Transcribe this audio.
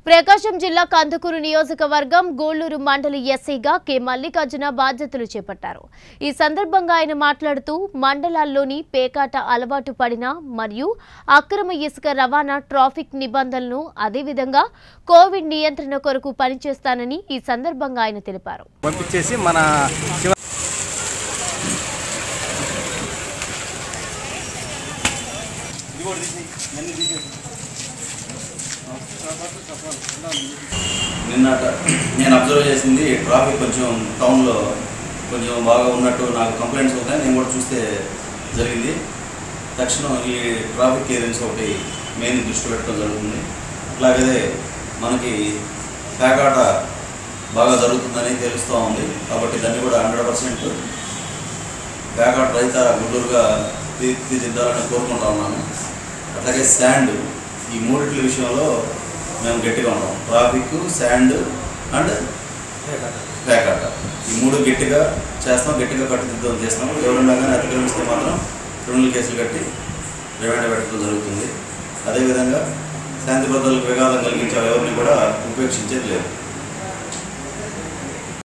ప్రకాశం జిల్లా కందుకూరు నియోజకవర్గం గూళ్లూరు మండలి ఎస్సీగా కె మల్లికార్జున బాధ్యతలు చేపట్టారు ఈ సందర్భంగా ఆయన మాట్లాడుతూ మండలాల్లోని పేకాట అలవాటు పడిన మరియు అక్రమ ఇసుక రవాణా ట్రాఫిక్ నిబంధనలను అదేవిధంగా కోవిడ్ నియంత్రణ కొరకు పనిచేస్తానని ఈ సందర్భంగా ఆయన తెలిపారు పంపించేసి మన శివ నిన్నట నేను అబ్జర్వ్ చేసింది ట్రాఫిక్ కొంచెం టౌన్లో కొంచెం బాగా ఉన్నట్టు నాకు కంప్లైంట్స్ అవుతాయి నేను కూడా చూస్తే జరిగింది తక్షణం ఈ ట్రాఫిక్ క్లియరెన్స్ ఒకటి మెయిన్ దృష్టి పెట్టడం జరుగుతుంది అట్లాగే మనకి పేకాట బాగా జరుగుతుందని తెలుస్తూ ఉంది కాబట్టి దాన్ని కూడా హండ్రెడ్ పర్సెంట్ పేకాట రైత గుంటూరుగా తీ- తీర్చిదిద్దాలని కోరుకుంటా ఉన్నాను అట్లాగే శాండ్ ఈ మూడిట్ల విషయంలో మేము గట్టిగా ఉన్నాం ట్రాఫిక్ శాండ్ అండ్ పేకాట ఈ మూడు గట్టిగా చేస్తాం గట్టిగా కట్టుదిద్దం చేస్తాం ఎవరన్నా కానీ అతిక్రమిస్తే మాత్రం క్రిమినల్ కేసులు కట్టి రిమాండ్ పెట్టడం జరుగుతుంది అదేవిధంగా శాంతి భద్రతలకు విఘాతం కలిగించే ఎవరిని కూడా ఉపేక్షించేది లేదు